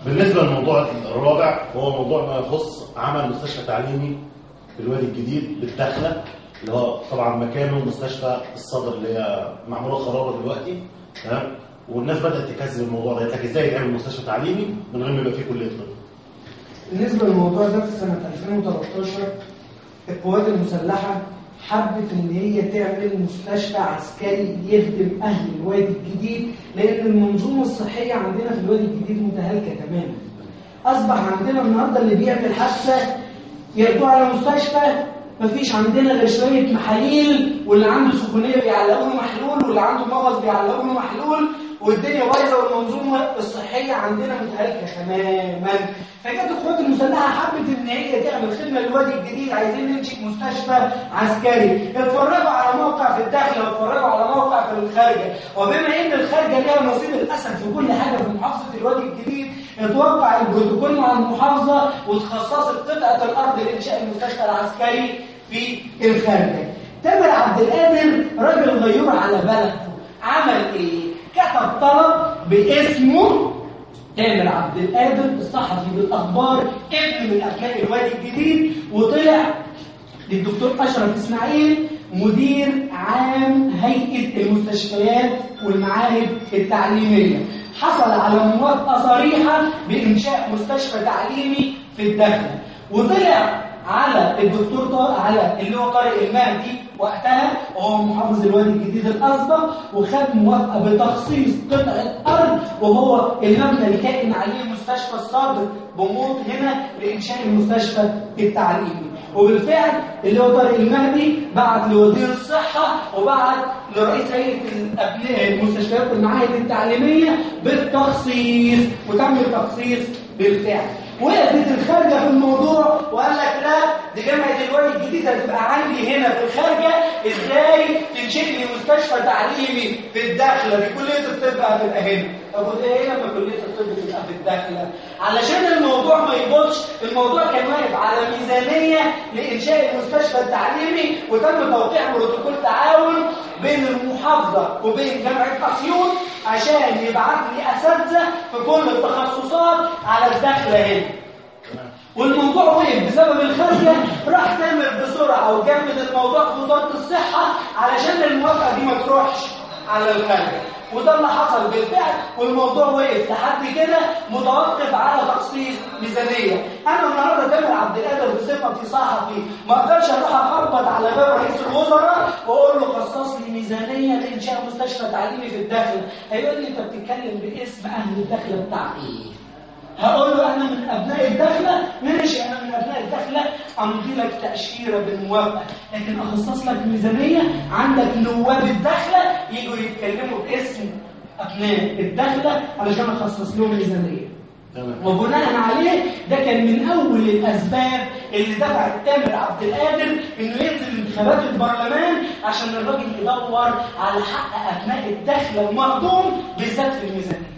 بالنسبه للموضوع الرابع هو موضوع ما يخص عمل مستشفى تعليمي في الوادي الجديد بالداخله اللي هو طبعا مكانه مستشفى الصدر اللي هي معموله خرابه دلوقتي تمام والناس بدات تكذب الموضوع ده لك ازاي تعمل مستشفى تعليمي من غير ما يبقى فيه كليه طب بالنسبة للموضوع ده في سنة 2013 القوات المسلحة حبت إن هي تعمل مستشفى عسكري يخدم أهل الوادي الجديد لأن المنظومة الصحية عندنا في الوادي الجديد متهالكة تماما. أصبح عندنا النهاردة اللي بيعمل حادثة يرجعوا على مستشفى مفيش عندنا غير شوية محاليل واللي عنده سخونية بيعلقوا له محلول واللي عنده مغص بيعلقوا له محلول والدنيا بايظه والمنظومه الصحيه عندنا متهالكه تماما فجت القوات المسلحه حبت ان هي تعمل خدمه للوادي الجديد عايزين ننشئ مستشفى عسكري اتفرجوا على موقع في الداخله واتفرجوا على موقع في الخارجه وبما ان الخارجه ليها نصيب الاسد في كل حاجه في محافظه الوادي الجديد اتوقع البروتوكول مع المحافظه وتخصصت قطعه الارض لانشاء المستشفى العسكري في الخارجه تامر عبد القادر راجل غيور على بلده عمل ايه كتب طلب باسمه تامر عبد القادر الصحفي بالاخبار ابن من ابناء الوادي الجديد وطلع للدكتور اشرف اسماعيل مدير عام هيئه المستشفيات والمعاهد التعليميه حصل على موافقه صريحه بانشاء مستشفى تعليمي في الداخل وطلع على الدكتور طارق على اللي هو طارق المهدي وقتها وهو محافظ الوادي الجديد الاسبق وخد موافقه بتخصيص قطعه ارض وهو المبنى اللي كائن عليه مستشفى الصادق بموت هنا لانشاء المستشفى التعليمي وبالفعل اللي هو طارق المهدي بعت لوزير الصحه وبعت لرئيس هيئه الأبناء- المستشفيات والمعاهد التعليميه بالتخصيص وتم التخصيص بالفعل وقفت الخارجه في الموضوع وقال لك لا دي جامعه الوادي الجديد هتبقى عندي هنا في الخارجه ازاي تنشئ لي مستشفى تعليمي في الداخله دي كليه الطب هتبقى هنا طب وده ايه لما كليه الطب تبقى في الداخله علشان الموضوع ما يبطش الموضوع كان واقف على ميزانيه لانشاء المستشفى التعليمي وتم توقيع بروتوكول تعاون بين المحافظه وبين جامعه اسيوط عشان يبعت لي اساتذه في كل التخصصات على الداخله هنا والموضوع وقف بسبب الخارجه راح تامر بسرعه وجمد الموضوع في وزاره الصحه علشان الموافقه دي ما تروحش على الخارجه وده اللي حصل بالفعل والموضوع وقف لحد كده متوقف على تخصيص ميزانيه انا النهارده تامر عبد القادر بصفتي صحفي ما اقدرش اروح اخبط على باب رئيس الوزراء واقول له خصص لي ميزانيه لانشاء مستشفى تعليمي في الداخل هيقول لي انت بتتكلم باسم اهل الداخله بتاع ايه هقول له انا من ابناء الداخله ماشي انا من ابناء الداخله امضي لك تاشيره بالموافقه لكن اخصص لك ميزانيه عندك نواب الداخله يجوا يتكلموا باسم ابناء الداخله علشان اخصص لهم ميزانيه تمام وبناء عليه ده كان من اول الاسباب اللي دفعت تامر عبد القادر انه ينزل انتخابات البرلمان عشان الراجل يدور على حق ابناء الداخله المهضوم بالذات في الميزانيه